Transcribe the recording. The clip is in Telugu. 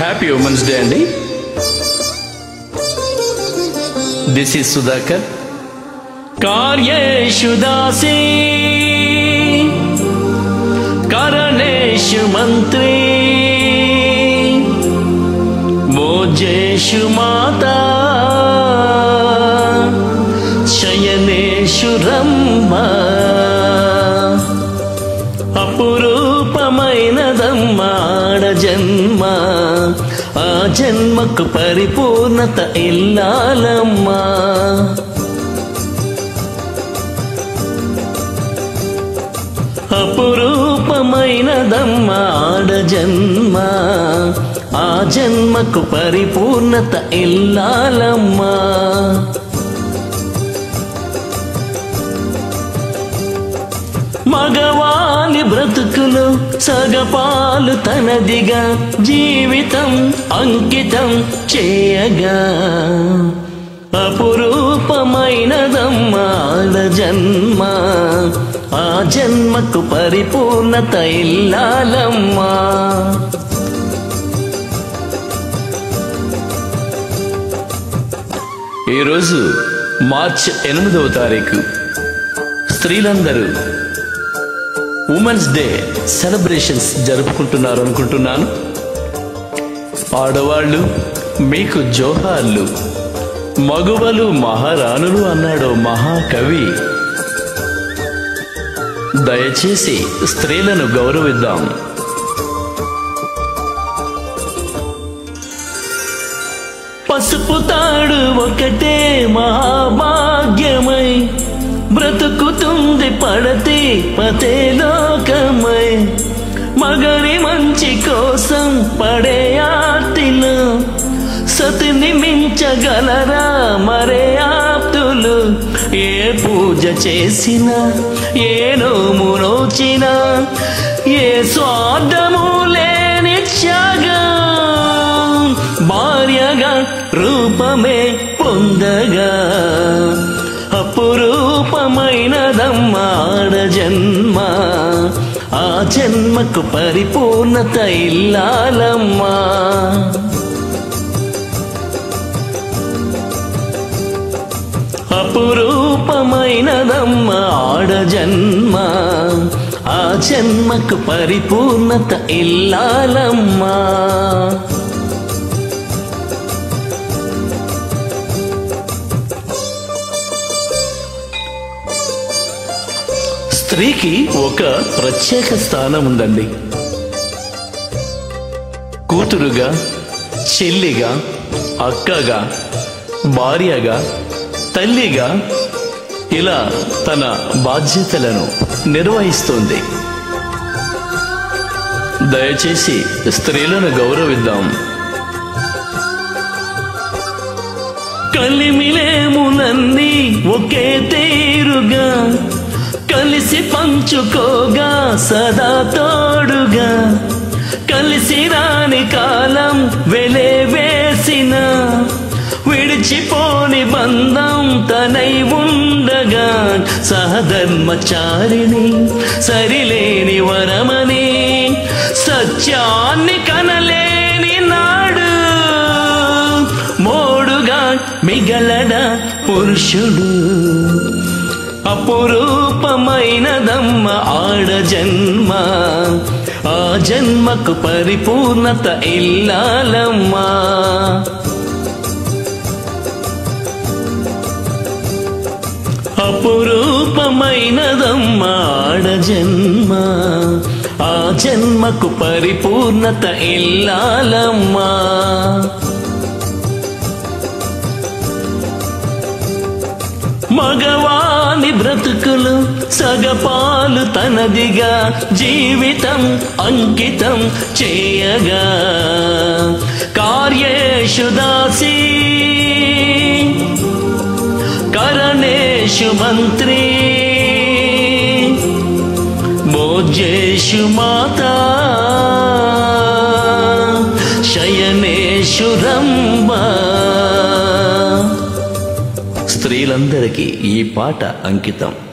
హ్యాపీ ఉమెన్స్ డే అండి దిస్ ఇస్ సుధాకర్ కార్యేషు దాసి కరణేషు మంత్రి భోజేషు మాతా శయనేషు రంభ అపురూపమైనదమ్మాడ జన్మ ఆ జన్మకు పరిపూర్ణత ఇల్లాలమ్మా అపురూపమైనదమ్మాడ జన్మ ఆ జన్మకు పరిపూర్ణత ఇల్లాలమ్మా మగవాని బ్రతుకులు సగపాలు తనదిగా జీవితం అంకితం చేయగా అపురూపమైనదమ్మాడ జన్మ ఆ జన్మకు పరిపూర్ణత ఇల్లాలమ్మా ఈరోజు మార్చ్ ఎనిమిదవ తారీఖు స్త్రీలందరూ ఉమెన్స్ డే సెలబ్రేషన్స్ జరుపుకుంటున్నారు అనుకుంటున్నాను ఆడవాళ్ళు మీకు జోహార్లు మగువలు మహారాణులు అన్నాడు మహాకవి దయచేసి స్త్రీలను గౌరవిద్దాం పసుపు తాడు ఒకటే మహాభాగ్యమై బ్రతుకుతుంది పడతి పతే లోకమై మగరి మంచి కోసం పడే ఆర్తిలు సతిని మించగలరా మరే ఆప్తులు ఏ పూజ చేసినా ఏ నోము నోచినా ఏ స్వార్థము లేని త్యాగం భార్యగా రూపమే పొందగా అపురూపమైనదమ్మాడ జన్మ ఆ జన్మకు పరిపూర్ణత ఇల్లాలమ్మా అపురూపమైనదమ్మ ఆడ జన్మ ఆ జన్మకు పరిపూర్ణత ఇల్లాలమ్మా స్త్రీకి ఒక ప్రత్యేక స్థానం ఉందండి కూతురుగా చెల్లిగా అక్కగా భార్యగా తల్లిగా ఇలా తన బాధ్యతలను నిర్వహిస్తుంది దయచేసి స్త్రీలను గౌరవిద్దాం కలిమిలేమునన్నీ ఒకే తీరుగా కలిసి పంచుకోగా సదా తోడుగా కలిసి రాని కాలం వెలే వేసిన విడిచిపోని బంధం తనై ఉండగా సహధర్మచారిణి సరిలేని వరమని సత్యాన్ని కనలేని నాడు మోడుగా మిగలడ పురుషుడు అపురూపమైనదమ్మ ఆడ జన్మ ఆ జన్మకు పరిపూర్ణత ఇల్లాలమ్మా అపురూపమైనదమ్మ ఆడ జన్మ ఆ జన్మకు పరిపూర్ణత ఇల్లాలమ్మా మగవాని బ్రతుకులు సగపాలు తనదిగా జీవితం అంకితం చేయగా కార్యేషు దాసి కరణేషు మంత్రి భోజేషు మాతా శయనేషు రంభ స్త్రీలందరికీ ఈ పాట అంకితం